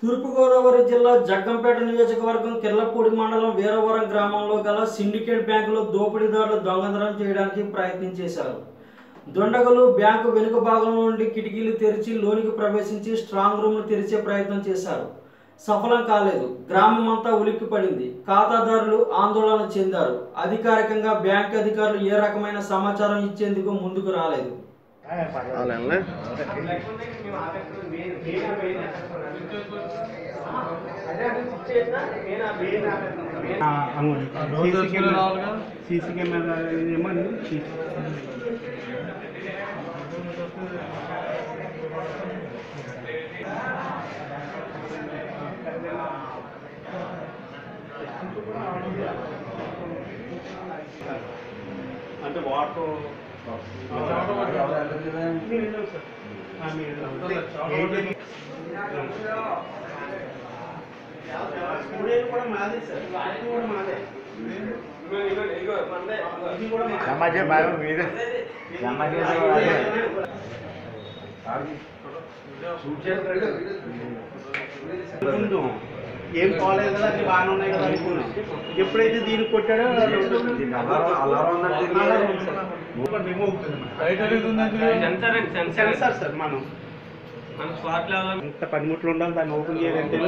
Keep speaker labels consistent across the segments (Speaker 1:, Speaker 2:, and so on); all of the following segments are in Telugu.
Speaker 1: తూర్పుగోదావరి జిల్లా జగ్గంపేట నియోజకవర్గం కిర్లపూడి మండలం వీరవరం గ్రామంలో గల సిండికేట్ బ్యాంకులో దోపిడీదారులు దొంగతనం చేయడానికి ప్రయత్నం చేశారు దొండగలు బ్యాంకు వెనుక భాగం నుండి కిటికీలు తెరిచి లోనికి ప్రవేశించి స్ట్రాంగ్ రూమ్ను తెరిచే ప్రయత్నం చేశారు సఫలం కాలేదు గ్రామం అంతా ఉలిక్కిపడింది ఖాతాదారులు ఆందోళన చెందారు అధికారికంగా బ్యాంక్ అధికారులు ఏ రకమైన సమాచారం ఇచ్చేందుకు ముందుకు రాలేదు
Speaker 2: అవునండి
Speaker 3: సీసీ కెమెరా సీసీ కెమెరా ఏమో సీసీ అంటే వాటర్ మీరు వెళ్ళండి సార్ ఆ, మీరు వెళ్ళండి. స్టూడియో కూడా మాదే సార్ ఇది కూడా మాదే ఇది కూడా మాదే.
Speaker 2: సమాజం బాగా మీరే సమాజం
Speaker 3: ముందు ఏం కాలేదు కదా అన్ని బాగానే ఉన్నాయి కదా అనుకున్నాం ఎప్పుడైతే దీన్ని కొట్టాడో సెన్సార్ సార్ మనం అంత పనిముట్లు ఉండాలి దాన్ని ఓపెన్ చేయాలంటే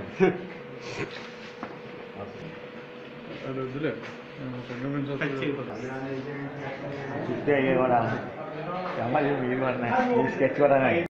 Speaker 2: చుట్టే కూడా సమాజం మీరు కూడా ఈ స్కెచ్ కూడా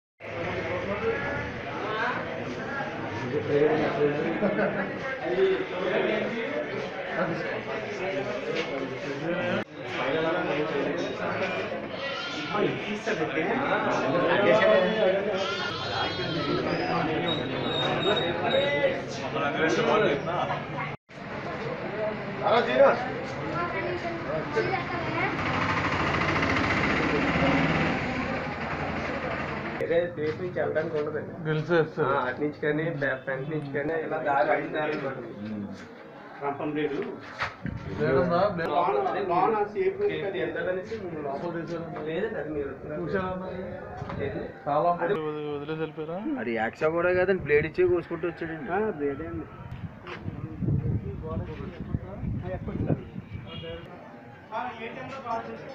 Speaker 4: వేరే ప్లేస్ నుంచి వెళ్ళడానికి ఉండదండి ఆ, అటు నుంచి కానీ బ్యా- ఫ్రంట్ నుంచి కానీ ఇలా దారి అటు దారి ఉంటుంది.
Speaker 3: రంపం లేదు
Speaker 4: లోన-
Speaker 3: లోన సేఫ్
Speaker 4: ఇది ఎంతదనేసి మేము లోపల లేదండి అది మీరు ఏది?
Speaker 2: అది యాక్సా కూడా కదండి బ్లేడ్ ఇచ్చే కోసుకుంటూ వచ్చాడండి
Speaker 3: బ్లేడే అండి ఏటీఎంలో కాల్ చేసి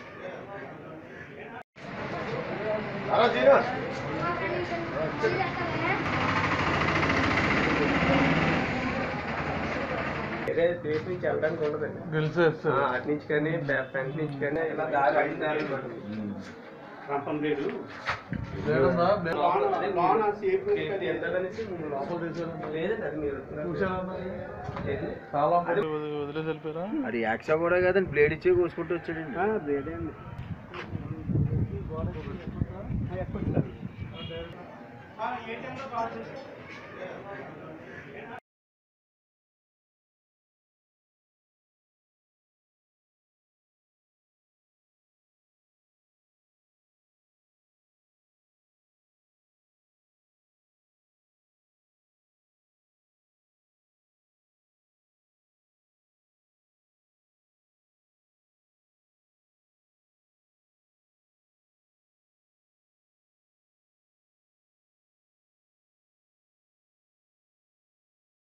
Speaker 4: వేరే ప్లేస్ నుంచి వెళ్ళడానికి ఉండదండి ఆ, అటు నుంచి కానీ బ్యా- ఫ్రంట్ నుంచి కానీ ఇలా దారి అటు దారి ఉంటుంది.
Speaker 3: రంపం లేదు లోన లోన సేఫ్
Speaker 4: ఇది ఎంతదనేసి మేము లోపల లేదండి అది మీరు ఏది? అది
Speaker 2: అది యాక్సా కూడా కదండి బ్లేడ్ ఇచ్చే కోసుకుంటూ వచ్చాడండి
Speaker 3: బ్లేడే అండి ఏటీఎంలో కాల్ చేసి